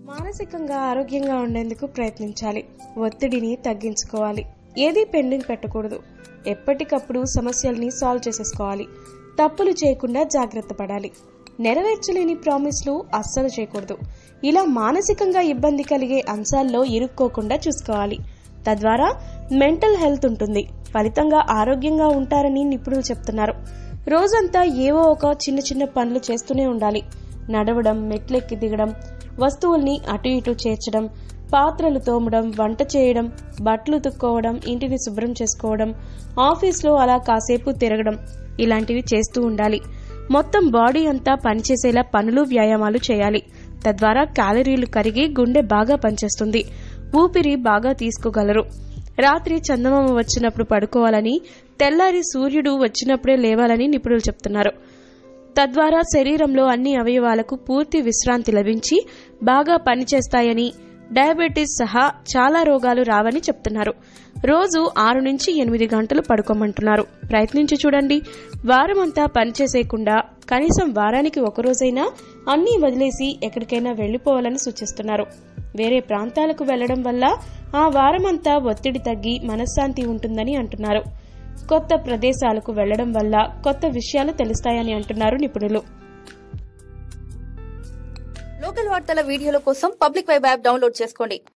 మానసికంగా ఆరోగ్యంగా ఉండేందుకు ప్రయత్నించాలి ఒత్తిడిని తగ్గించుకోవాలి ఏది పెండింగ్ పెట్టకూడదు ఎప్పటికప్పుడు సమస్యల్ని సాల్వ్ చేసేసుకోవాలి తప్పులు చేయకుండా జాగ్రత్త పడాలి నెరవేర్చలేని ప్రామిస్లు అస్సలు చేయకూడదు ఇలా మానసికంగా ఇబ్బంది కలిగే అంశాల్లో ఇరుక్కోకుండా చూసుకోవాలి తద్వారా మెంటల్ హెల్త్ ఉంటుంది ఫలితంగా ఆరోగ్యంగా ఉంటారని నిపుణులు చెప్తున్నారు రోజంతా ఏవో ఒక చిన్న చిన్న పనులు చేస్తూనే ఉండాలి నడవడం మెట్లెక్కి దిగడం వస్తువుల్ని అటు ఇటు చేర్చడం పాత్రలు తోమడం వంట చేయడం బట్టలు ఉతుక్కోవడం ఇంటిని శుభ్రం చేసుకోవడం ఆఫీస్లో అలా కాసేపు తిరగడం ఇలాంటివి చేస్తూ ఉండాలి మొత్తం బాడీ అంతా పనిచేసేలా పనులు వ్యాయామాలు చేయాలి తద్వారా క్యాలరీలు కరిగి గుండె బాగా పనిచేస్తుంది ఊపిరి బాగా తీసుకోగలరు రాత్రి చందమామ వచ్చినప్పుడు పడుకోవాలని తెల్లారి సూర్యుడు వచ్చినప్పుడే లేవాలని నిపుణులు చెప్తున్నారు తద్వారా శరీరంలో అన్ని అవయవాలకు పూర్తి విశ్రాంతి లభించి బాగా పనిచేస్తాయని డయాబెటీస్ సహా చాలా రోగాలు రావని చెప్తున్నారు రోజు ఆరు నుంచి ఎనిమిది గంటలు పడుకోమంటున్నారు ప్రయత్నించి చూడండి వారమంతా పనిచేసేయకుండా కనీసం వారానికి ఒక రోజైనా అన్నీ వదిలేసి ఎక్కడికైనా వెళ్లిపోవాలని సూచిస్తున్నారు వేరే ప్రాంతాలకు వెళ్లడం వల్ల ఆ వారమంతా ఒత్తిడి తగ్గి మనశ్శాంతి ఉంటుందని అంటున్నారు కొత్త ప్రదేశాలకు వెళ్లడం వల్ల కొత్త విషయాలు తెలుస్తాయని అంటున్నారు నిపుణులు లోకల్ వార్తల వీడియోల కోసం పబ్లిక్ వెబ్ యాప్ డౌన్లోడ్ చేసుకోండి